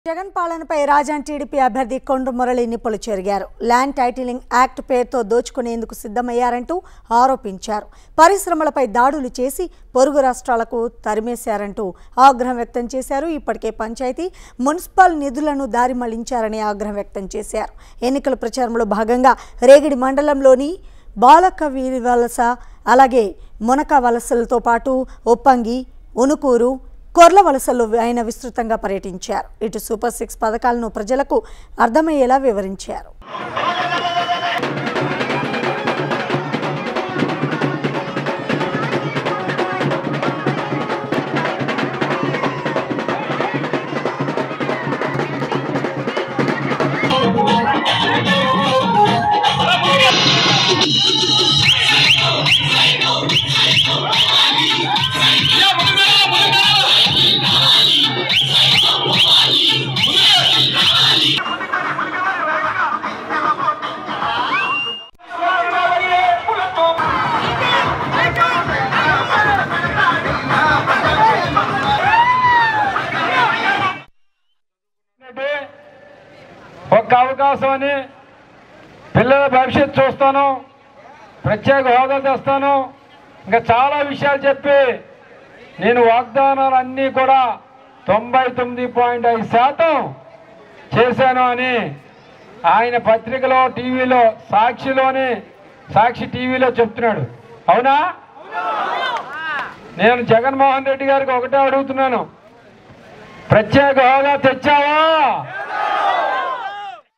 జగన్ పాలనపై రాజాన్ టీడీపీ అభ్యర్థి కొండు మురళి నిప్పులు చెరిగారు ల్యాండ్ టైటిలింగ్ యాక్ట్ పేరుతో దోచుకునేందుకు సిద్ధమయ్యారంటూ ఆరోపించారు పరిశ్రమలపై దాడులు చేసి పొరుగు రాష్ట్రాలకు తరిమేశారంటూ ఆగ్రహం వ్యక్తం చేశారు ఇప్పటికే పంచాయతీ మున్సిపల్ నిధులను దారి మళ్లించారని ఆగ్రహం వ్యక్తం చేశారు ఎన్నికల ప్రచారంలో భాగంగా రేగిడి మండలంలోని బాలక వీరి వలస అలాగే మునక వలసలతో పాటు ఒప్పంగి ఉనుకూరు కొర్ల వలసల్లో ఆయన విస్తృతంగా పర్యటించారు ఇటు సూపర్ సిక్స్ పథకాలను ప్రజలకు అర్థమయ్యేలా వివరించారు అంటే ఒక్క అవకాశం అని పిల్లల భవిష్యత్తు చూస్తాను ప్రత్యేక హోదా తెస్తాను ఇంకా చాలా విషయాలు చెప్పి నేను వాగ్దానాలు అన్నీ కూడా తొంభై తొమ్మిది పాయింట్ ఐదు శాతం చేశాను అని ఆయన పత్రికలో టీవీలో సాక్షిలోని సాక్షి టీవీలో చెప్తున్నాడు అవునా నేను జగన్మోహన్ రెడ్డి గారికి ఒకటే అడుగుతున్నాను ప్రత్యేక హోదా తెచ్చావా